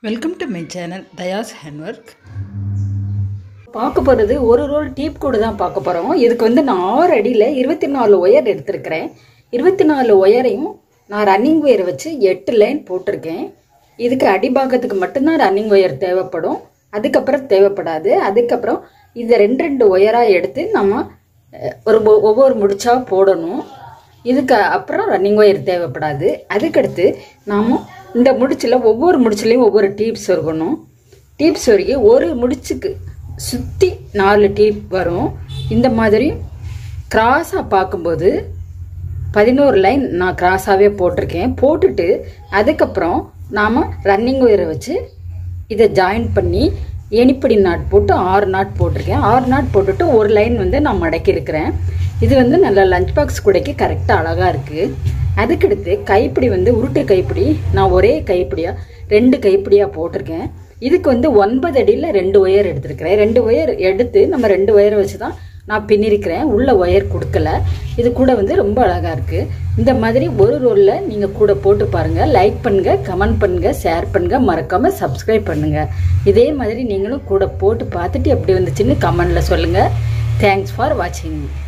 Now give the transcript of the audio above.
welcome to my channel தயாஸ் handwork பார்க்க போகிறது ஒரு ரோல் டீப் கூட தான் பார்க்க போகிறோம் இதுக்கு வந்து நான் ஆறு அடியில் இருபத்தி நாலு ஒயர் எடுத்திருக்கிறேன் இருபத்தி நாலு ஒயரையும் நான் ரன்னிங் ஒயர் வச்சு எட்டு லைன் போட்டிருக்கேன் இதுக்கு அடிபாகத்துக்கு மட்டும்தான் ரன்னிங் ஒயர் தேவைப்படும் அதுக்கப்புறம் தேவைப்படாது அதுக்கப்புறம் இந்த ரெண்டு ரெண்டு ஒயராக எடுத்து நம்ம அஹ், ஒரு ஒ- ஒவ்வொரு முடிச்சா போடணும் இதுக்கு அப்புறம் ரன்னிங் ஒயர் தேவைப்படாது அதுக்கடுத்து நாம் இந்த முடிச்சில் ஒவ்வொரு முடிச்சிலையும் ஒவ்வொரு டீப்ஸ் இருக்கணும் டீப்ஸ் சொருகி ஒரு முடிச்சுக்கு சுற்றி நாலு டீப் வரும் இந்த மாதிரி கிராஸாக பார்க்கும்போது பதினோரு லைன் நான் கிராஸாகவே போட்டிருக்கேன் போட்டுட்டு அதுக்கப்புறம் நாம் ரன்னிங் ஒயரை வச்சு இதை ஜாயின் பண்ணி எனிப்படி நாட் போட்டு ஆறு நாட் போட்டிருக்கேன் ஆறு நாட் போட்டுட்டு ஒரு லைன் வந்து நான் மடக்கி இருக்கிறேன் இது வந்து நல்ல லஞ்ச் பாக்ஸ் கூடைக்கு கரெக்டாக அழகாக இருக்குது அதுக்கடுத்து கைப்பிடி வந்து உருட்டு கைப்பிடி நான் ஒரே கைப்பிடியாக ரெண்டு கைப்பிடியாக போட்டிருக்கேன் இதுக்கு வந்து ஒன்பது அடியில் ரெண்டு ஒயர் எடுத்திருக்கிறேன் ரெண்டு ஒயர் எடுத்து நம்ம ரெண்டு ஒயரை வச்சு தான் நான் பின்னிருக்கிறேன் உள்ள ஒயர் கொடுக்கல இது கூட வந்து ரொம்ப அழகாக இருக்குது இந்த மாதிரி ஒரு ரோலில் நீங்கள் கூட போட்டு பாருங்கள் லைக் பண்ணுங்கள் கமெண்ட் பண்ணுங்கள் ஷேர் பண்ணுங்கள் மறக்காமல் சப்ஸ்கிரைப் பண்ணுங்கள் இதே மாதிரி நீங்களும் கூட போட்டு பார்த்துட்டு எப்படி வந்துச்சுன்னு கமெண்டில் சொல்லுங்கள் தேங்க்ஸ் ஃபார் வாட்சிங்